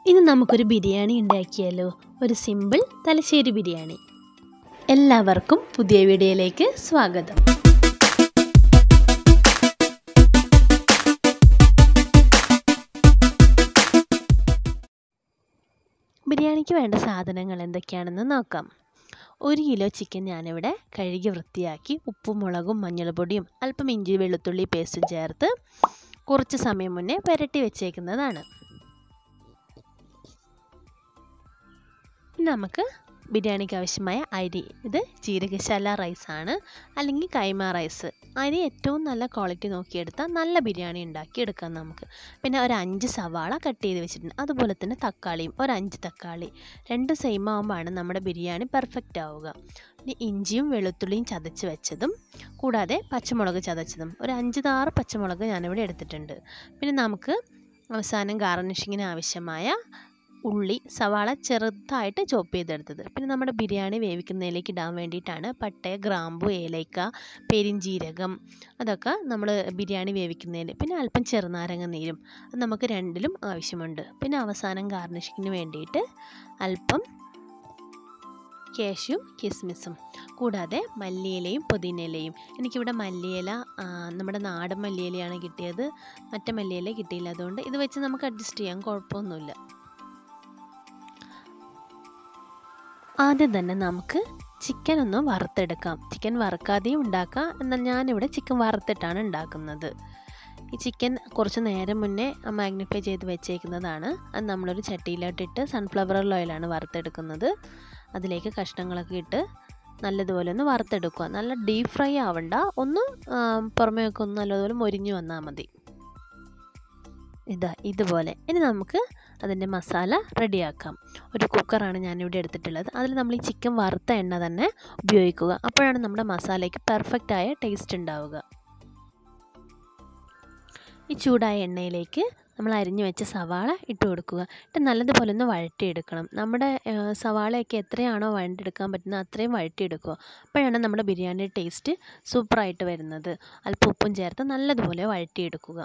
ഇന്ന് നമുക്കൊരു ബിരിയാണി ഉണ്ടാക്കിയാലോ ഒരു സിമ്പിൾ തലശ്ശേരി ബിരിയാണി എല്ലാവർക്കും പുതിയ വീഡിയോയിലേക്ക് സ്വാഗതം ബിരിയാണിക്ക് വേണ്ട സാധനങ്ങൾ എന്തൊക്കെയാണെന്ന് നോക്കാം ഒരു കിലോ ചിക്കൻ ഞാനിവിടെ കഴുകി വൃത്തിയാക്കി ഉപ്പും മുളകും മഞ്ഞൾപ്പൊടിയും അല്പം ഇഞ്ചി വെളുത്തുള്ളി പേസ്റ്റും ചേർത്ത് കുറച്ച് സമയം മുന്നേ പുരട്ടി വെച്ചേക്കുന്നതാണ് നമുക്ക് ബിരിയാണിക്ക് ആവശ്യമായ അരി ഇത് ജീരകശാല റൈസാണ് അല്ലെങ്കിൽ കൈമ റൈസ് അരി ഏറ്റവും നല്ല ക്വാളിറ്റി നോക്കിയെടുത്താൽ നല്ല ബിരിയാണി ഉണ്ടാക്കി എടുക്കാം നമുക്ക് പിന്നെ ഒരു അഞ്ച് സവാള കട്ട് ചെയ്ത് വെച്ചിട്ടുണ്ട് അതുപോലെ തന്നെ തക്കാളിയും ഒരു അഞ്ച് തക്കാളി രണ്ട് സെയിം ആകുമ്പോഴാണ് നമ്മുടെ ബിരിയാണി പെർഫെക്റ്റ് ആവുക പിന്നെ ഇഞ്ചിയും വെളുത്തുള്ളിയും ചതച്ച് വെച്ചതും കൂടാതെ പച്ചമുളക് ചതച്ചതും ഒരു അഞ്ച് താറ് പച്ചമുളക് ഞാനിവിടെ എടുത്തിട്ടുണ്ട് പിന്നെ നമുക്ക് അവസാനം ഗാർണിഷിങ്ങിന് ആവശ്യമായ ഉള്ളി സവാള ചെറുതായിട്ട് ചോപ്പ് ചെയ്തെടുത്തത് പിന്നെ നമ്മുടെ ബിരിയാണി വേവിക്കുന്നതിലേക്ക് ഇടാൻ വേണ്ടിയിട്ടാണ് പട്ട ഗ്രാമ്പു ഏലക്ക പെരിഞ്ചീരകം അതൊക്കെ നമ്മൾ ബിരിയാണി വേവിക്കുന്നതിൽ പിന്നെ അല്പം ചെറുനാരങ്ങ നീരും അത് നമുക്ക് രണ്ടിലും ആവശ്യമുണ്ട് പിന്നെ അവസാനം ഗാർണിഷിങ്ങിന് വേണ്ടിയിട്ട് അല്പം കേശും കിസ്മിസും കൂടാതെ മല്ലിയിലയും പുതിനയിലയും എനിക്കിവിടെ മല്ലിയില നമ്മുടെ നാടൻ മല്ലിയിലയാണ് കിട്ടിയത് മറ്റേ മല്ലിയില കിട്ടിയില്ല അതുകൊണ്ട് ഇത് വെച്ച് നമുക്ക് അഡ്ജസ്റ്റ് ചെയ്യാം കുഴപ്പമൊന്നുമില്ല ആദ്യം തന്നെ നമുക്ക് ചിക്കൻ ഒന്ന് വറുത്തെടുക്കാം ചിക്കൻ വറുക്കാതെയും ഉണ്ടാക്കാം എന്നാൽ ഞാനിവിടെ ചിക്കൻ വറുത്തിട്ടാണ് ഉണ്ടാക്കുന്നത് ഈ ചിക്കൻ കുറച്ച് നേരം മുന്നേ മാഗ്നിഫൈ ചെയ്ത് വെച്ചേക്കുന്നതാണ് അത് നമ്മളൊരു ചട്ടിയിലോട്ടിട്ട് സൺഫ്ലവർ ഓയിലാണ് വറുത്തെടുക്കുന്നത് അതിലേക്ക് കഷ്ണങ്ങളൊക്കെ ഇട്ട് നല്ലതുപോലെ ഒന്ന് വറുത്തെടുക്കുക നല്ല ഡീപ്പ് ഫ്രൈ ആവണ്ട ഒന്ന് പുറമേ ഒക്കെ ഒന്ന് നല്ലതുപോലെ മൊരിഞ്ഞു വന്നാൽ മതി ഇതാ ഇതുപോലെ ഇനി നമുക്ക് അതിൻ്റെ മസാല റെഡിയാക്കാം ഒരു കുക്കറാണ് ഞാനിവിടെ എടുത്തിട്ടുള്ളത് അതിൽ നമ്മൾ ഈ ചിക്കൻ വറുത്ത എണ്ണ തന്നെ ഉപയോഗിക്കുക അപ്പോഴാണ് നമ്മുടെ മസാലയ്ക്ക് പെർഫെക്റ്റായ ടേസ്റ്റ് ഉണ്ടാവുക ഈ ചൂടായ എണ്ണയിലേക്ക് നമ്മൾ അരിഞ്ഞു വെച്ച സവാള ഇട്ട് കൊടുക്കുക എന്നിട്ട് നല്ലതുപോലെ ഒന്ന് വഴറ്റിയെടുക്കണം നമ്മുടെ സവാളയൊക്കെ എത്രയാണോ വഴറ്റിയെടുക്കാൻ പറ്റുന്നത് അത്രയും വഴറ്റിയെടുക്കുക അപ്പോഴാണ് നമ്മുടെ ബിരിയാണിയുടെ ടേസ്റ്റ് സൂപ്പറായിട്ട് വരുന്നത് അല്പം ഉപ്പും ചേർത്ത് നല്ലതുപോലെ വഴറ്റിയെടുക്കുക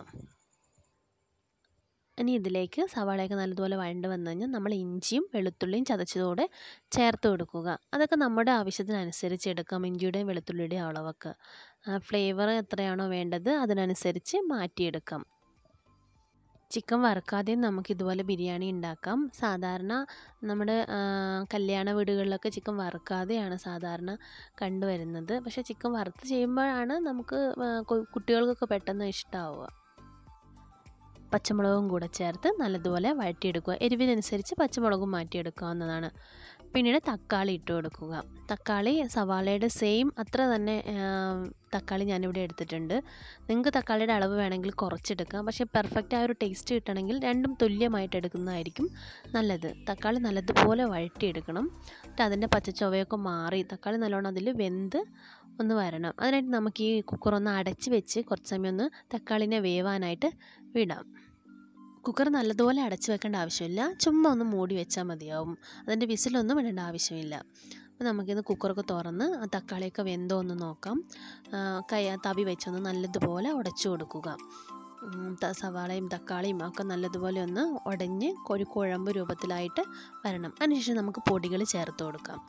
ഇനി ഇതിലേക്ക് സവാളയൊക്കെ നല്ലതുപോലെ വഴണ്ട് വന്നു കഴിഞ്ഞാൽ നമ്മൾ ഇഞ്ചിയും വെളുത്തുള്ളിയും ചതച്ചതോടെ ചേർത്ത് കൊടുക്കുക അതൊക്കെ നമ്മുടെ ആവശ്യത്തിനനുസരിച്ച് എടുക്കാം ഇഞ്ചിയുടെയും വെളുത്തുള്ളിയുടെയും അളവൊക്കെ ഫ്ലേവർ എത്രയാണോ വേണ്ടത് അതിനനുസരിച്ച് മാറ്റിയെടുക്കാം ചിക്കൻ വറുക്കാതെയും നമുക്ക് ഇതുപോലെ ബിരിയാണി ഉണ്ടാക്കാം സാധാരണ നമ്മുടെ കല്യാണ വീടുകളിലൊക്കെ ചിക്കൻ വറുക്കാതെയാണ് സാധാരണ കണ്ടുവരുന്നത് പക്ഷേ ചിക്കൻ വറുത്ത് ചെയ്യുമ്പോഴാണ് നമുക്ക് കുട്ടികൾക്കൊക്കെ പെട്ടെന്ന് ഇഷ്ടമാവുക പച്ചമുളകും കൂടെ ചേർത്ത് നല്ലതുപോലെ വഴറ്റിയെടുക്കുക എരിവിനനുസരിച്ച് പച്ചമുളകും മാറ്റിയെടുക്കാവുന്നതാണ് പിന്നീട് തക്കാളി ഇട്ട് കൊടുക്കുക തക്കാളി സവാളയുടെ സെയിം അത്ര തന്നെ തക്കാളി ഞാനിവിടെ എടുത്തിട്ടുണ്ട് നിങ്ങൾക്ക് തക്കാളിയുടെ അളവ് വേണമെങ്കിൽ കുറച്ചെടുക്കാം പക്ഷേ പെർഫെക്റ്റ് ആ ഒരു ടേസ്റ്റ് കിട്ടണമെങ്കിൽ രണ്ടും തുല്യമായിട്ട് എടുക്കുന്നതായിരിക്കും നല്ലത് തക്കാളി നല്ലതുപോലെ വഴറ്റിയെടുക്കണം എന്നിട്ട് അതിൻ്റെ പച്ചച്ചുവയൊക്കെ മാറി തക്കാളി നല്ലോണം അതിൽ വെന്ത് ഒന്ന് വരണം അതിനായിട്ട് നമുക്ക് ഈ കുക്കർ ഒന്ന് അടച്ച് വെച്ച് കുറച്ച് സമയം ഒന്ന് തക്കാളിനെ വേവാനായിട്ട് വിടാം കുക്കർ നല്ലതുപോലെ അടച്ച് വെക്കേണ്ട ആവശ്യമില്ല ചുമ്മാ ഒന്ന് മൂടി വെച്ചാൽ മതിയാവും അതിൻ്റെ വിസിലൊന്നും ഇടേണ്ട ആവശ്യമില്ല അപ്പോൾ നമുക്കിന്ന് കുക്കറൊക്കെ തുറന്ന് ആ തക്കാളിയൊക്കെ വെന്തോ ഒന്ന് നോക്കാം കൈ തവി വെച്ചൊന്ന് നല്ലതുപോലെ ഉടച്ചു കൊടുക്കുക സവാളയും തക്കാളിയും ഒക്കെ നല്ലതുപോലെ ഒന്ന് ഉടഞ്ഞ് ഒരു കുഴമ്പ് രൂപത്തിലായിട്ട് വരണം അതിനുശേഷം നമുക്ക് പൊടികൾ ചേർത്ത് കൊടുക്കാം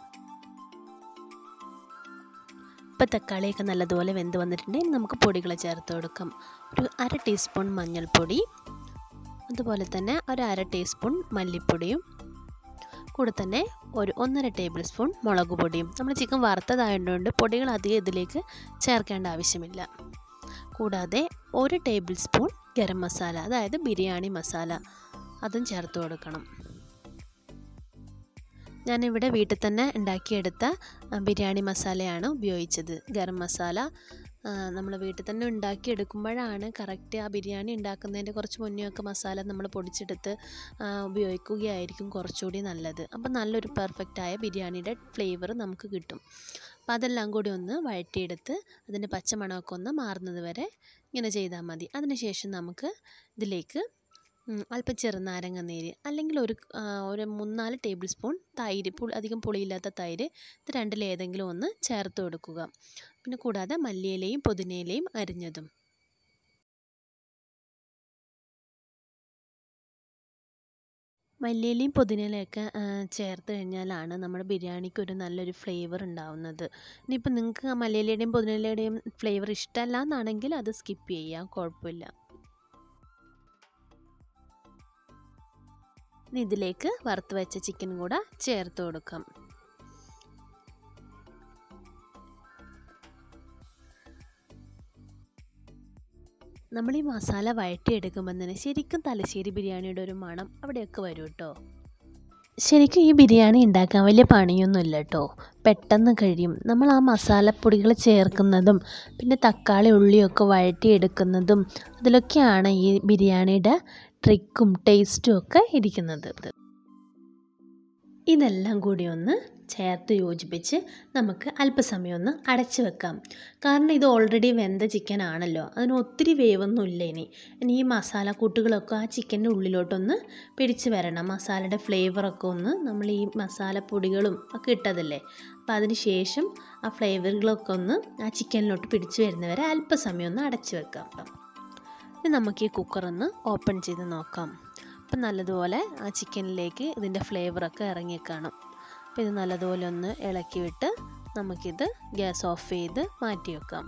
ഇപ്പം തക്കാളിയൊക്കെ നല്ലതുപോലെ വെന്ത് വന്നിട്ടുണ്ടെങ്കിൽ നമുക്ക് പൊടികൾ ചേർത്ത് കൊടുക്കാം ഒരു അര ടീസ്പൂൺ മഞ്ഞൾപ്പൊടി അതുപോലെ തന്നെ ഒരു അര ടീസ്പൂൺ മല്ലിപ്പൊടിയും കൂടെ തന്നെ ഒരു ഒന്നര ടേബിൾ സ്പൂൺ മുളക് പൊടിയും നമ്മൾ ചിക്കൻ വറുത്തതായതുകൊണ്ട് പൊടികൾ അധികം ഇതിലേക്ക് ചേർക്കേണ്ട ആവശ്യമില്ല കൂടാതെ ഒരു ടേബിൾ സ്പൂൺ ഗരം മസാല അതായത് ബിരിയാണി മസാല അതും ചേർത്ത് കൊടുക്കണം ഞാനിവിടെ വീട്ടിൽ തന്നെ ഉണ്ടാക്കിയെടുത്ത ബിരിയാണി മസാലയാണ് ഉപയോഗിച്ചത് ഗരം മസാല നമ്മൾ വീട്ടിൽ തന്നെ ഉണ്ടാക്കിയെടുക്കുമ്പോഴാണ് കറക്റ്റ് ആ ബിരിയാണി ഉണ്ടാക്കുന്നതിൻ്റെ കുറച്ച് മുന്നേ ഒക്കെ മസാല നമ്മൾ പൊടിച്ചെടുത്ത് ഉപയോഗിക്കുകയായിരിക്കും കുറച്ചുകൂടി നല്ലത് അപ്പം നല്ലൊരു പെർഫെക്റ്റായ ബിരിയാണിയുടെ ഫ്ലേവർ നമുക്ക് കിട്ടും അപ്പോൾ അതെല്ലാം കൂടി ഒന്ന് വഴറ്റിയെടുത്ത് അതിൻ്റെ പച്ചമണമൊക്കെ ഒന്ന് മാറുന്നത് വരെ ഇങ്ങനെ ചെയ്താൽ മതി അതിനുശേഷം നമുക്ക് ഇതിലേക്ക് അല്പം ചെറുനാരങ്ങ നീര് അല്ലെങ്കിൽ ഒരു ഒരു മൂന്നാല് ടേബിൾ സ്പൂൺ തൈര് പുളി അധികം പുളിയില്ലാത്ത തൈര് ഇത് രണ്ടിലേതെങ്കിലും ഒന്ന് ചേർത്ത് കൊടുക്കുക പിന്നെ കൂടാതെ മല്ലിയിലയും പുതിനയിലയും അരിഞ്ഞതും മല്ലിയിലയും പുതിനയിലയൊക്കെ ചേർത്ത് കഴിഞ്ഞാലാണ് നമ്മുടെ ബിരിയാണിക്ക് ഒരു നല്ലൊരു ഫ്ലേവർ ഉണ്ടാവുന്നത് ഇനിയിപ്പോൾ നിങ്ങൾക്ക് മല്ലിയിലയുടെയും പുതിനയിലയുടെയും ഫ്ലേവർ ഇഷ്ടമല്ല എന്നാണെങ്കിൽ അത് സ്കിപ്പ് ചെയ്യാം കുഴപ്പമില്ല ഇനി ഇതിലേക്ക് വറുത്ത് വെച്ച ചിക്കൻ കൂടെ ചേർത്ത് കൊടുക്കാം നമ്മൾ ഈ മസാല വഴറ്റിയെടുക്കുമ്പോൾ തന്നെ ശരിക്കും തലശ്ശേരി ബിരിയാണിയുടെ ഒരു മണം അവിടെയൊക്കെ വരും കേട്ടോ ശരിക്കും ഈ ബിരിയാണി ഉണ്ടാക്കാൻ വലിയ പണിയൊന്നുമില്ല കേട്ടോ പെട്ടെന്ന് കഴിയും നമ്മൾ ആ മസാലപ്പൊടികൾ ചേർക്കുന്നതും പിന്നെ തക്കാളി ഉള്ളിയൊക്കെ വഴറ്റിയെടുക്കുന്നതും അതിലൊക്കെയാണ് ഈ ബിരിയാണിയുടെ ട്രിക്കും ടേസ്റ്റും ഒക്കെ ഇരിക്കുന്നത് ഇതെല്ലാം കൂടി ഒന്ന് ചേർത്ത് യോജിപ്പിച്ച് നമുക്ക് അല്പസമയം ഒന്ന് അടച്ച് വെക്കാം കാരണം ഇത് ഓൾറെഡി വെന്ത ചിക്കൻ ആണല്ലോ അതിന് ഒത്തിരി വേവൊന്നും ഇല്ല ഇനി ഇനി ഈ മസാലക്കൂട്ടുകളൊക്കെ ആ ചിക്കൻ്റെ ഉള്ളിലോട്ടൊന്ന് പിടിച്ച് വരണം മസാലയുടെ ഫ്ലേവറൊക്കെ ഒന്ന് നമ്മൾ ഈ മസാലപ്പൊടികളും ഒക്കെ ഇട്ടതല്ലേ അപ്പോൾ അതിന് ശേഷം ആ ഫ്ലേവറുകളൊക്കെ ഒന്ന് ആ ചിക്കനിലോട്ട് പിടിച്ച് വരുന്നവരെ അല്പസമയം ഒന്ന് അടച്ച് വെക്കാം ഇനി നമുക്ക് ഈ കുക്കറൊന്ന് ഓപ്പൺ ചെയ്ത് നോക്കാം അപ്പം നല്ലതുപോലെ ആ ചിക്കനിലേക്ക് ഇതിൻ്റെ ഫ്ലേവറൊക്കെ ഇറങ്ങി കാണും അപ്പോൾ ഇത് നല്ലതുപോലെ ഒന്ന് ഇളക്കി വിട്ട് നമുക്കിത് ഗ്യാസ് ഓഫ് ചെയ്ത് മാറ്റി വെക്കാം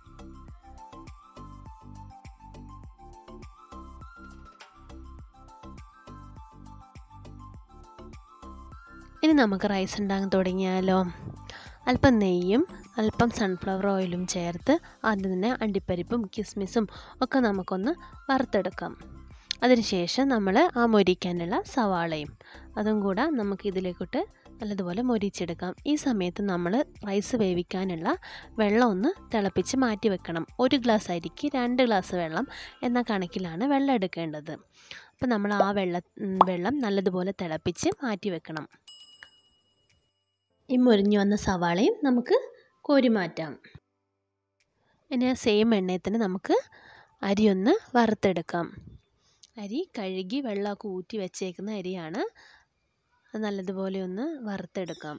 ഇനി നമുക്ക് റൈസ് ഉണ്ടാകാൻ തുടങ്ങിയാലോ അല്പം നെയ്യും അല്പം സൺഫ്ലവർ ഓയിലും ചേർത്ത് ആദ്യം തന്നെ അണ്ടിപ്പരിപ്പും കിസ്മിസും ഒക്കെ നമുക്കൊന്ന് വറുത്തെടുക്കാം അതിനുശേഷം നമ്മൾ ആ മൊരിക്കാനുള്ള സവാളയും അതും കൂടെ നമുക്ക് ഇതിലേക്കിട്ട് നല്ലതുപോലെ മൊരിച്ചെടുക്കാം ഈ സമയത്ത് നമ്മൾ റൈസ് വേവിക്കാനുള്ള വെള്ളം ഒന്ന് തിളപ്പിച്ച് മാറ്റി വെക്കണം ഒരു ഗ്ലാസ് അരിക്ക് രണ്ട് ഗ്ലാസ് വെള്ളം എന്ന കണക്കിലാണ് വെള്ളം എടുക്കേണ്ടത് അപ്പോൾ നമ്മൾ ആ വെള്ള വെള്ളം നല്ലതുപോലെ തിളപ്പിച്ച് മാറ്റി വെക്കണം ഈ മുരിഞ്ഞു വന്ന സവാളയും നമുക്ക് കോരി മാറ്റാം ഇനി സെയിം എണ്ണയിൽ തന്നെ നമുക്ക് അരി ഒന്ന് വറുത്തെടുക്കാം അരി കഴുകി വെള്ളമൊക്കെ ഊറ്റി വെച്ചേക്കുന്ന അരിയാണ് അത് നല്ലതുപോലെ ഒന്ന് വറുത്തെടുക്കാം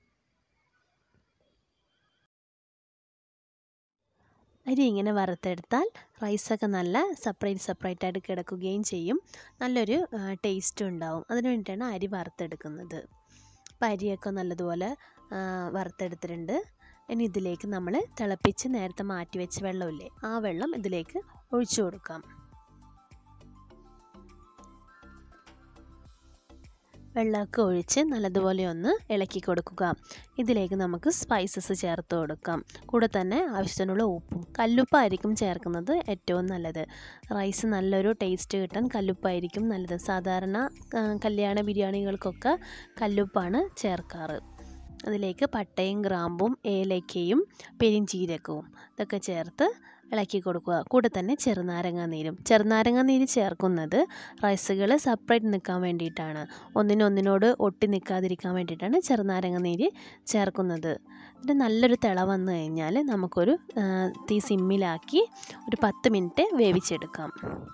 അരി ഇങ്ങനെ വറുത്തെടുത്താൽ റൈസൊക്കെ നല്ല സെപ്പറേറ്റ് സെപ്പറേറ്റ് ആയിട്ട് കിടക്കുകയും ചെയ്യും നല്ലൊരു ടേസ്റ്റും ഉണ്ടാവും അതിന് വേണ്ടിയിട്ടാണ് അരി വറുത്തെടുക്കുന്നത് അപ്പോൾ അരിയൊക്കെ നല്ലതുപോലെ വറുത്തെടുത്തിട്ടുണ്ട് ഇനി ഇതിലേക്ക് നമ്മൾ തിളപ്പിച്ച് നേരത്തെ മാറ്റി വെച്ച വെള്ളമില്ലേ ആ വെള്ളം ഇതിലേക്ക് ഒഴിച്ചു കൊടുക്കാം വെള്ളമൊക്കെ ഒഴിച്ച് നല്ലതുപോലെ ഒന്ന് ഇളക്കി കൊടുക്കുക ഇതിലേക്ക് നമുക്ക് സ്പൈസസ് ചേർത്ത് കൊടുക്കാം കൂടെ തന്നെ ആവശ്യത്തിനുള്ള ഉപ്പും കല്ലുപ്പായിരിക്കും ചേർക്കുന്നത് ഏറ്റവും നല്ലത് റൈസ് നല്ലൊരു ടേസ്റ്റ് കിട്ടാൻ കല്ലുപ്പായിരിക്കും നല്ലത് സാധാരണ കല്യാണ ബിരിയാണികൾക്കൊക്കെ കല്ലുപ്പാണ് ചേർക്കാറ് അതിലേക്ക് പട്ടയും ഗ്രാമ്പും ഏലക്കയും പെരിഞ്ചീരകവും ഇതൊക്കെ ചേർത്ത് ഇളക്കി കൊടുക്കുക കൂടെ തന്നെ ചെറുനാരങ്ങ നീരും ചെറുനാരങ്ങ നീര് ചേർക്കുന്നത് റൈസുകൾ സെപ്പറേറ്റ് നിൽക്കാൻ വേണ്ടിയിട്ടാണ് ഒന്നിനൊന്നിനോട് ഒട്ടി നിൽക്കാതിരിക്കാൻ വേണ്ടിയിട്ടാണ് ചെറുനാരങ്ങ നീര് ചേർക്കുന്നത് ഇത് നല്ലൊരു തിള വന്നു കഴിഞ്ഞാൽ നമുക്കൊരു തീ സിമ്മിലാക്കി ഒരു പത്ത് മിനിറ്റ് വേവിച്ചെടുക്കാം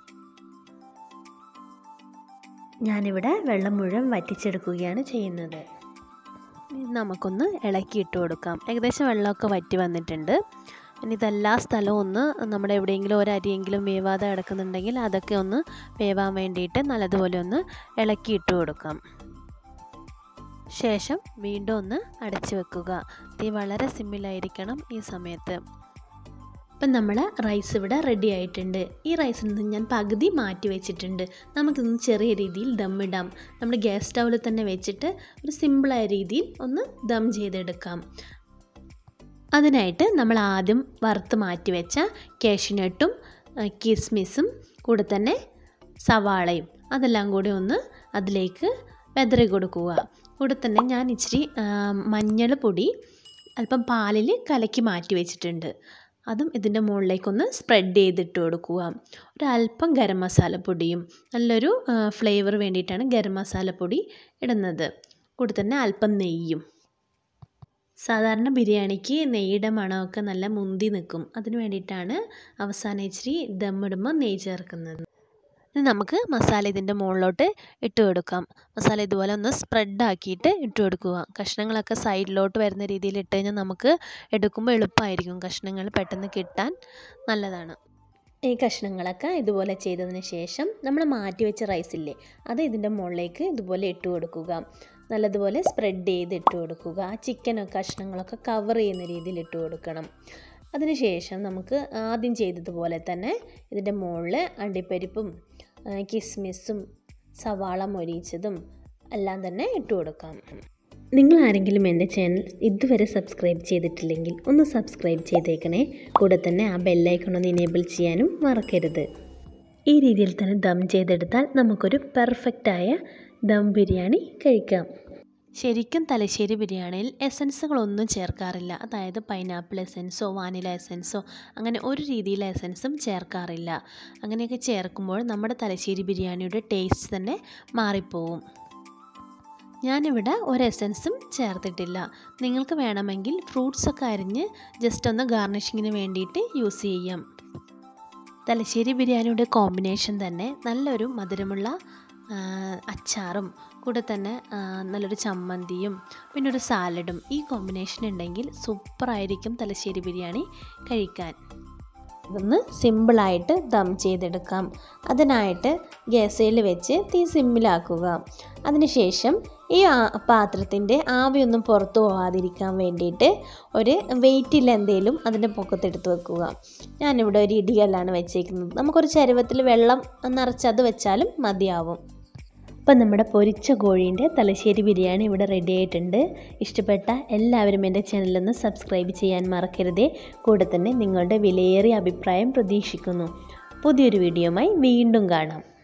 ഞാനിവിടെ വെള്ളം മുഴുവൻ വറ്റിച്ചെടുക്കുകയാണ് ചെയ്യുന്നത് നമുക്കൊന്ന് ഇളക്കിയിട്ട് കൊടുക്കാം ഏകദേശം വെള്ളമൊക്കെ വറ്റി വന്നിട്ടുണ്ട് ഇനി ഇതെല്ലാ സ്ഥലവും ഒന്ന് നമ്മുടെ എവിടെയെങ്കിലും ഒരു അരിയെങ്കിലും വേവാതെ കിടക്കുന്നുണ്ടെങ്കിൽ അതൊക്കെ ഒന്ന് വേവാൻ വേണ്ടിയിട്ട് നല്ലതുപോലെ ഒന്ന് ഇളക്കിയിട്ട് കൊടുക്കാം ശേഷം വീണ്ടും ഒന്ന് അടച്ചു വെക്കുക തീ വളരെ സിമ്മിലായിരിക്കണം ഈ സമയത്ത് ഇപ്പം നമ്മൾ റൈസ് ഇവിടെ റെഡി ആയിട്ടുണ്ട് ഈ റൈസിൽ നിന്ന് ഞാൻ പകുതി മാറ്റി വെച്ചിട്ടുണ്ട് നമുക്കിന്ന് ചെറിയ രീതിയിൽ ദമ്മിടാം നമ്മൾ ഗ്യാസ് സ്റ്റൗവിൽ തന്നെ വെച്ചിട്ട് ഒരു സിമ്പിളായ രീതിയിൽ ഒന്ന് ദം ചെയ്തെടുക്കാം അതിനായിട്ട് നമ്മൾ ആദ്യം വറുത്ത് മാറ്റി വെച്ച കാഷ്യൂനട്ടും കിസ്മിസും കൂടെ തന്നെ സവാളയും അതെല്ലാം കൂടി ഒന്ന് അതിലേക്ക് വെതറി കൊടുക്കുക കൂടെ തന്നെ ഞാൻ ഇച്ചിരി മഞ്ഞൾ പൊടി അല്പം പാലിൽ കലക്കി മാറ്റി വെച്ചിട്ടുണ്ട് അതും ഇതിൻ്റെ മുകളിലേക്കൊന്ന് സ്പ്രെഡ് ചെയ്തിട്ട് കൊടുക്കുക ഒരല്പം ഗരം മസാലപ്പൊടിയും നല്ലൊരു ഫ്ലേവർ വേണ്ടിയിട്ടാണ് ഗരം മസാലപ്പൊടി ഇടുന്നത് കൂടെ തന്നെ അല്പം നെയ്യും സാധാരണ ബിരിയാണിക്ക് നെയ്യുടെ മണമൊക്കെ നല്ല മുന്തി നിൽക്കും അതിന് വേണ്ടിയിട്ടാണ് അവസാനം ഇച്ചിരി ദമ്മിടുമ്പോൾ നെയ്യ് ചേർക്കുന്നത് ഇനി നമുക്ക് മസാല ഇതിൻ്റെ മുകളിലോട്ട് ഇട്ട് കൊടുക്കാം മസാല ഇതുപോലെ ഒന്ന് സ്പ്രെഡ് ആക്കിയിട്ട് ഇട്ട് കൊടുക്കുക കഷ്ണങ്ങളൊക്കെ സൈഡിലോട്ട് വരുന്ന രീതിയിൽ ഇട്ട് കഴിഞ്ഞാൽ നമുക്ക് എടുക്കുമ്പോൾ എളുപ്പമായിരിക്കും കഷ്ണങ്ങൾ പെട്ടെന്ന് കിട്ടാൻ നല്ലതാണ് ഈ കഷ്ണങ്ങളൊക്കെ ഇതുപോലെ ചെയ്തതിന് ശേഷം നമ്മൾ മാറ്റി വെച്ച റൈസില്ലേ അത് ഇതിൻ്റെ മുകളിലേക്ക് ഇതുപോലെ ഇട്ട് കൊടുക്കുക നല്ലതുപോലെ സ്പ്രെഡ് ചെയ്ത് ഇട്ട് കൊടുക്കുക ആ ചിക്കനൊക്കെ കഷ്ണങ്ങളൊക്കെ കവർ ചെയ്യുന്ന രീതിയിൽ ഇട്ട് കൊടുക്കണം അതിനുശേഷം നമുക്ക് ആദ്യം ചെയ്തതുപോലെ തന്നെ ഇതിൻ്റെ മുകളിൽ അണ്ടിപ്പരിപ്പും കിസ്മിസും സവാള മൊരിച്ചതും എല്ലാം തന്നെ ഇട്ട് കൊടുക്കാം നിങ്ങൾ ആരെങ്കിലും എൻ്റെ ചാനൽ ഇതുവരെ സബ്സ്ക്രൈബ് ചെയ്തിട്ടില്ലെങ്കിൽ ഒന്ന് സബ്സ്ക്രൈബ് ചെയ്തേക്കണേ കൂടെ തന്നെ ആ ബെല്ലൈക്കൺ ഒന്ന് ഇനേബിൾ ചെയ്യാനും മറക്കരുത് ഈ രീതിയിൽ തന്നെ ദം ചെയ്തെടുത്താൽ നമുക്കൊരു പെർഫെക്റ്റായ ദം ബിരിയാണി കഴിക്കാം ശരിക്കും തലശ്ശേരി ബിരിയാണിയിൽ എസൻസുകളൊന്നും ചേർക്കാറില്ല അതായത് പൈനാപ്പിൾ എസൻസോ വാനില എസൻസോ അങ്ങനെ ഒരു രീതിയിലെ എസൻസും ചേർക്കാറില്ല അങ്ങനെയൊക്കെ ചേർക്കുമ്പോൾ നമ്മുടെ തലശ്ശേരി ബിരിയാണിയുടെ ടേസ്റ്റ് തന്നെ മാറിപ്പോവും ഞാനിവിടെ ഒരു എസൻസും ചേർത്തിട്ടില്ല നിങ്ങൾക്ക് വേണമെങ്കിൽ ഫ്രൂട്ട്സൊക്കെ അരിഞ്ഞ് ജസ്റ്റ് ഒന്ന് ഗാർണിഷിങ്ങിന് വേണ്ടിയിട്ട് യൂസ് ചെയ്യാം തലശ്ശേരി ബിരിയാണിയുടെ കോമ്പിനേഷൻ തന്നെ നല്ലൊരു മധുരമുള്ള അച്ചാറും കൂടെ തന്നെ നല്ലൊരു ചമ്മന്തിയും പിന്നെ ഒരു സാലഡും ഈ കോമ്പിനേഷൻ ഉണ്ടെങ്കിൽ സൂപ്പറായിരിക്കും തലശ്ശേരി ബിരിയാണി കഴിക്കാൻ ഇതൊന്ന് സിമ്പിളായിട്ട് ദം ചെയ്തെടുക്കാം അതിനായിട്ട് ഗ്യാസയിൽ വെച്ച് തീ സിമ്മിലാക്കുക അതിനുശേഷം ഈ പാത്രത്തിൻ്റെ ആവിയൊന്നും പുറത്തു പോകാതിരിക്കാൻ വേണ്ടിയിട്ട് ഒരു വെയിറ്റിൽ എന്തെങ്കിലും അതിൻ്റെ പൊക്കത്തെടുത്ത് വെക്കുക ഞാനിവിടെ ഒരു ഇടികല്ലാണ് വെച്ചേക്കുന്നത് നമുക്കൊരു ചരുവത്തിൽ വെള്ളം നിറച്ചത് വെച്ചാലും മതിയാവും അപ്പം നമ്മുടെ പൊരിച്ച കോഴീൻ്റെ തലശ്ശേരി ബിരിയാണി ഇവിടെ റെഡി ആയിട്ടുണ്ട് ഇഷ്ടപ്പെട്ട എല്ലാവരും എൻ്റെ ചാനലൊന്ന് സബ്സ്ക്രൈബ് ചെയ്യാൻ മറക്കരുതേ കൂടെ തന്നെ നിങ്ങളുടെ വിലയേറിയ അഭിപ്രായം പ്രതീക്ഷിക്കുന്നു പുതിയൊരു വീഡിയോയുമായി വീണ്ടും കാണാം